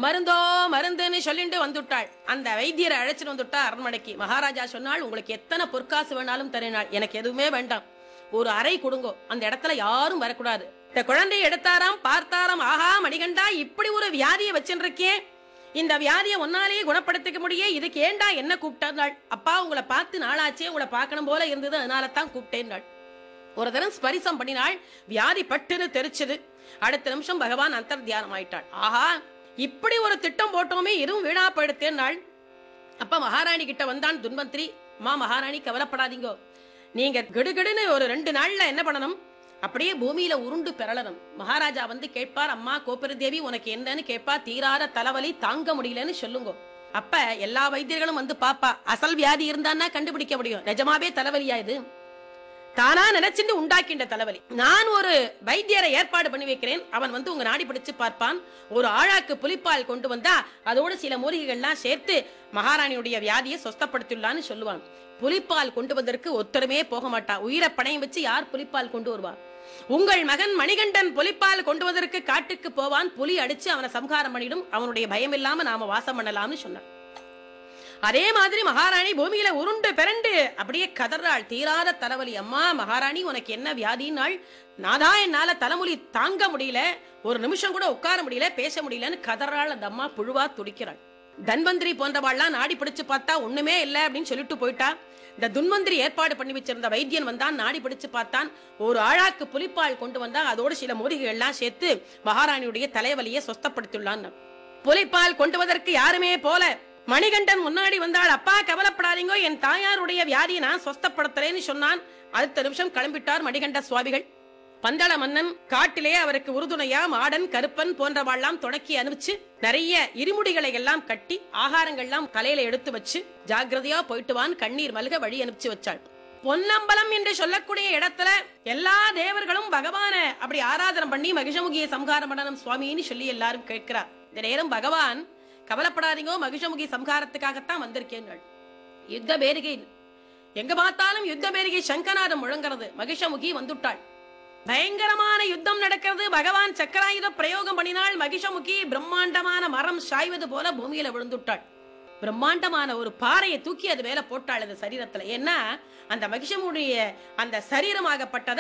மருந்தோ மருந்துன்னு சொல்லிட்டு வந்துட்டாள் அந்த வைத்தியரை அழைச்சிட்டு வந்துட்டா அரண்மனைக்கு மகாராஜா சொன்னாள் உங்களுக்கு எத்தனை பொற்காசு வேணாலும் தருநாள் எனக்கு எதுவுமே வேண்டாம் ஒரு அறை கொடுங்கோ அந்த இடத்துல யாரும் வரக்கூடாது இந்த குழந்தையை எடுத்தாராம் பார்த்தாராம் ஆஹா மணிகண்டா இப்படி ஒரு வியாதியை வச்சுருக்கேன் இந்த வியாதியை ஒன்னாலேயே குணப்படுத்திக்க முடியே இதுக்கு ஏண்டா என்ன கூப்பிட்டாள் அப்பா உங்களை பார்த்து நாளாச்சே உங்களை பார்க்கணும் போல இருந்தது அதனால தான் கூப்பிட்டேன் ஒரு தரம் ஸ்பரிசம் பண்ணினாள் வியாதி பட்டுன்னு தெரிச்சது அடுத்த நிமிஷம் பகவான் அந்தர் தியானம் ஆயிட்டாள் ஆஹா இப்படி ஒரு திட்டம் போட்டோமே எதுவும் வீணா போயிடுத்தேன்னாள் அப்ப மகாராணி கிட்ட வந்தான் துன்வந்திரி அம்மா மகாராணி கவலைப்படாதீங்கோ நீங்க கிடுகிடுன்னு ஒரு ரெண்டு நாள்ல என்ன பண்ணணும் அப்படியே பூமியில உருண்டு பெறலணும் மகாராஜா வந்து கேட்பார் அம்மா கோபுர தேவி உனக்கு என்னன்னு கேட்பா தீராத தலைவலி தாங்க முடியலன்னு சொல்லுங்க அப்ப எல்லா வைத்தியர்களும் வந்து பாப்பா அசல் வியாதி இருந்தான்னா கண்டுபிடிக்க முடியும் நிஜமாவே தலைவலியா இது தானா நினைச்சுட்டு உண்டாக்கின்ற தலைவலி நான் ஒரு வைத்தியரை ஏற்பாடு பண்ணி வைக்கிறேன் அவன் வந்து உங்க நாடி பிடிச்சு பார்ப்பான் ஒரு ஆழாக்கு புலிப்பால் கொண்டு வந்தா அதோடு சில மூலிகைகள்லாம் சேர்த்து மகாராணியுடைய வியாதியை சொஸ்தப்படுத்தியுள்ளான்னு சொல்லுவான் புலிப்பால் கொண்டு வந்ததற்கு ஒத்தருமே போக மாட்டா உயிரை பணையம் வச்சு யார் புலிப்பால் கொண்டு வருவா உங்கள் மகன் மணிகண்டன் புலிப்பால் கொண்டு வந்ததற்கு காட்டுக்கு போவான் புலி அடிச்சு அவனை சம்ஹாரம் பண்ணிடும் அவனுடைய பயம் இல்லாம நாம வாசம் பண்ணலாம்னு சொன்னான் அதே மாதிரி மகாராணி பூமியில உருண்டு பிறண்டு அப்படியே கதறாள் தீராத தலைவலி அம்மா மகாராணி உனக்கு என்ன வியாதினாள் நாதா என்னால தலைமுலி தாங்க முடியல ஒரு நிமிஷம் கூட உட்கார முடியல பேச முடியலன்னு கதறாள் அந்த அம்மா புழுவா துடிக்கிறாள் தன்வந்திரி போன்றவாள்லாம் நாடி பிடிச்சு பார்த்தா ஒண்ணுமே இல்ல அப்படின்னு சொல்லிட்டு போயிட்டா இந்த துன்வந்திரி ஏற்பாடு பண்ணி வச்சிருந்த வைத்தியன் வந்தான் நாடி பிடிச்சு பார்த்தான் ஒரு ஆழாக்கு புலிப்பால் கொண்டு வந்தா அதோடு சில மூலிகைகள் எல்லாம் சேர்த்து மகாராணியுடைய தலைவலியை சொஸ்தப்படுத்தியுள்ளான் புலிப்பால் கொண்டு வதற்கு யாருமே போல மணிகண்டன் முன்னாடி வந்தாள் அப்பா கவலைப்படாதீங்க என் தாயாருடைய வியாதியை நான் சொஸ்தப்படுத்துறேன்னு சொன்னான் அடுத்த நிமிஷம் கிளம்பிட்டார் மணிகண்ட சுவாமிகள் பந்தள மன்னன் காட்டிலே அவருக்கு உறுதுணையா மாடன் கருப்பன் போன்றவாள்லாம் தொடக்கி அனுப்பிச்சு நிறைய இருமுடிகளை எல்லாம் கட்டி ஆகாரங்கள்லாம் தலையில எடுத்து வச்சு ஜாக்கிரதையா போயிட்டு வான் கண்ணீர் மல்க வழி அனுப்பிச்சு வச்சாள் பொன்னம்பலம் என்று சொல்லக்கூடிய இடத்துல எல்லா தேவர்களும் பகவான அப்படி ஆராதனை பண்ணி மகிஷமுகியை சம்ஹாரம் பண்ணணும் சுவாமின்னு சொல்லி எல்லாரும் கேட்கிறார் இந்த நேரம் பகவான் கவலைப்படாதீங்கோ மகிஷமுகி சம்ஹாரத்துக்காகத்தான் வந்திருக்கேன் யுத்த பேரிகை எங்க பார்த்தாலும் யுத்த பேரிகை சங்கநாதம் முழங்குறது மகிஷமுகி வந்துட்டாள் பயங்கரமான யுத்தம் நடக்கிறது பகவான் சக்கராயுத பிரயோகம் பண்ணினாள் மகிஷமுகி பிரம்மாண்டமான மரம் சாய்வது போல பூமியில விழுந்துட்டாள் பிரம்மாண்டமான ஒரு பாறையை தூக்கி அது மேல போட்டாள் அந்த சரீரத்துல ஏன்னா அந்த மகிஷமுடைய அந்த சரீரமாகப்பட்டதை